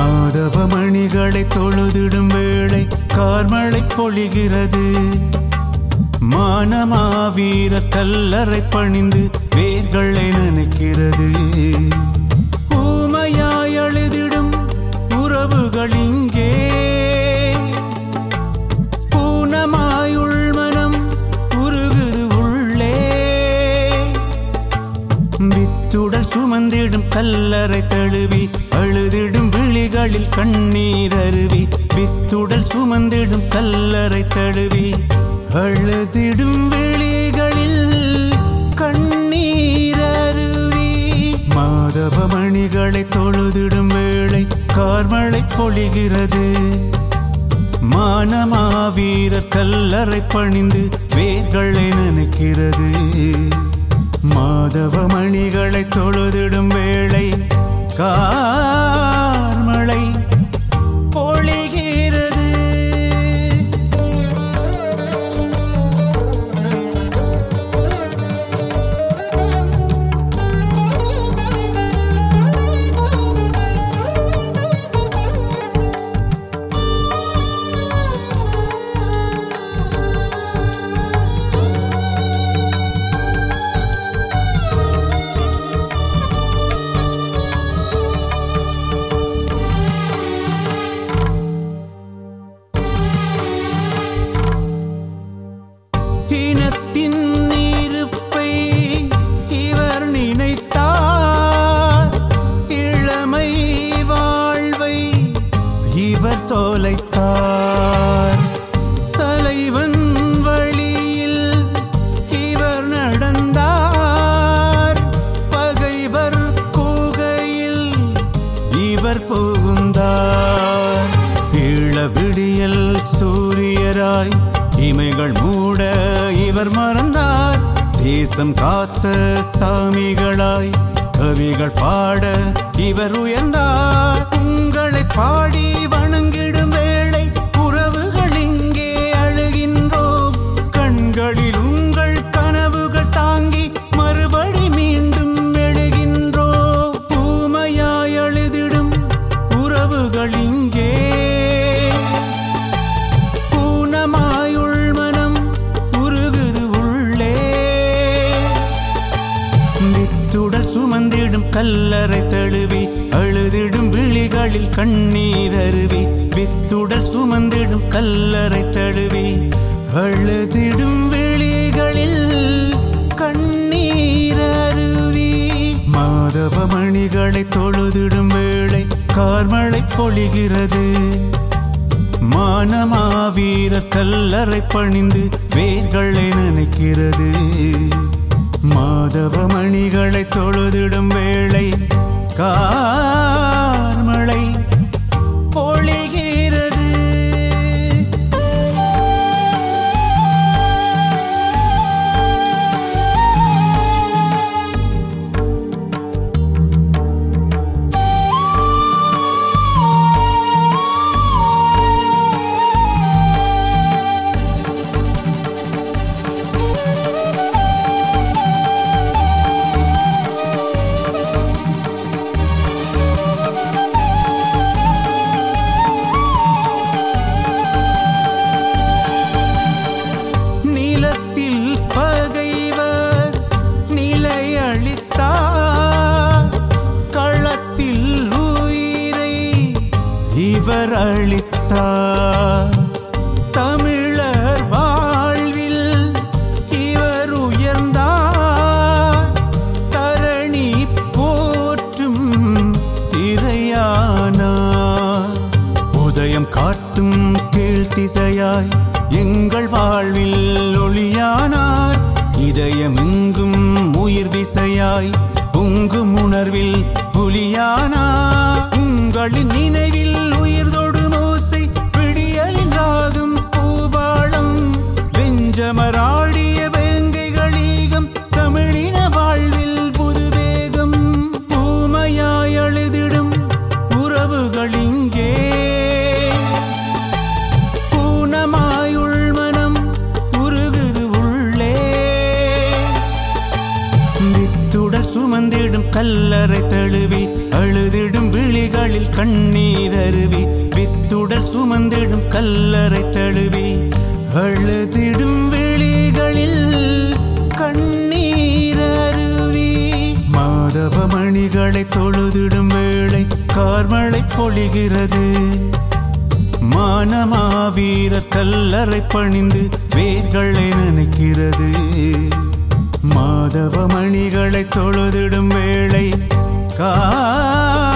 மாதவ மணிகளை தொழுதிடும் வேளை கார்மழை பொழிகிறது மானமாவீர கல்லறை பணிந்து வேர்களை நனைக்கிறது ஊமையாய் அழுதிடும் உறவுகள் இங்கே பூனமாய் உள்மனம் உருகுது உள்ளே வித்துடல் சுமந்திடும் கல்லறை தழுவி அழுதிடும் விழிகளில் கண்ணீர் அருவி வித்துடல் சுமந்திடும் கல்லறை தழுவி அழுதிடும் விழிகளில் கண்ணீர் அருவி மாதவ மணிகளை தொழுதிடும் வேளை கார்மழை பொழிகிறது மானமாவீரர் கல்லறை பணிந்து வேர்களை நனைக்கிறது மாதவ மணிகளை தொழுதிடும் வேளை கார்மழை பொழிகிறது இனத்தின் இருப்பை இவர் நினைத்தார் இளமை வாழ்வை இவர் தொலைத்தார் தலைவன் வழியில் இவர் நடந்தார் பகைவர் கூகையில் இவர் புகுந்தார் இளவிடியல் சூரியராய் இமைகள் மூட இவர் மறந்தார் தேசம் காத்த சாமிகளாய் கவிகள் பாட இவர் உயர்ந்தார் உங்களை பாடி வணங்கிடும் வேளை உறவுகள் இங்கே அழுகின்றோம் கண்களில் உங்கள் கனவுகள் தாங்கி மறுபடி மீண்டும் எழுகின்றோம் பூமையாய் அழுதிடும் உறவுகள் இங்கே பூனமாய் உள்மனம் உருகுது உள்ளே வித்துடல் சுமந்திடும் கல்லறை தழுவி அழுதிடும் விழிகளில் கண்ணீர் அருவி வித்துடல் சுமந்திடும் கல்லறை தழுவி அழுதிடும் விழிகளில் கண்ணீர் அருவி மாதவ மணிகளை தொழுதிடும் வேளை கார்மழை பொழிகிறது மானமாவீரர் கல்லறை பணிந்து வேர்களை நனைக்கிறது மாதவ மணிகளை தொழுதிடும் வேளை கார்மழை பொழிகிறது நிலத்தில் பகைவர் நிலையளித்தார் களத்தில் உயிரை இவர் அளித்தார் தமிழர் வாழ்வில் இவர் உயர்ந்தார் தரணி போற்றும் இறையானார் உதயம் காட்டும் கீழ்த்திசையாய் எங்கள் வாழ்வில் ஒளியானார் இதயமெங்கும் உயிர் விசையாய் பொங்கும் உணர்வில் புலியானார் உங்களின் நினைவில் உயிர் தொடும் ஓசை விடியலின் ராகம் பூபாளம் வெஞ்சமராடிய வேங்கைகளீகம் தமிழின வாழ்வில் புதுவேகம் பூமையாய் அழுதிடும் உறவுகள் இங்கே பூனமாய் உள்மனம் உருகுது உள்ளே வித்துடல் சுமந்திடும் கல்லறை தழுவி அழுதிடும் விழிகளில் கண்ணீர் சுமந்திடும் கல்லறை தழுவி அழுதிடும் விழிகளில் கண்ணீர் அருவி மாதவ மணிகளை தொழுதிடும் வேளை கார்மழை பொழிகிறது மானமாவீர கல்லறை பணிந்து வேர்களை நினைக்கிறது மாதவ மணிகளை தொழுதிடும் வேளை கா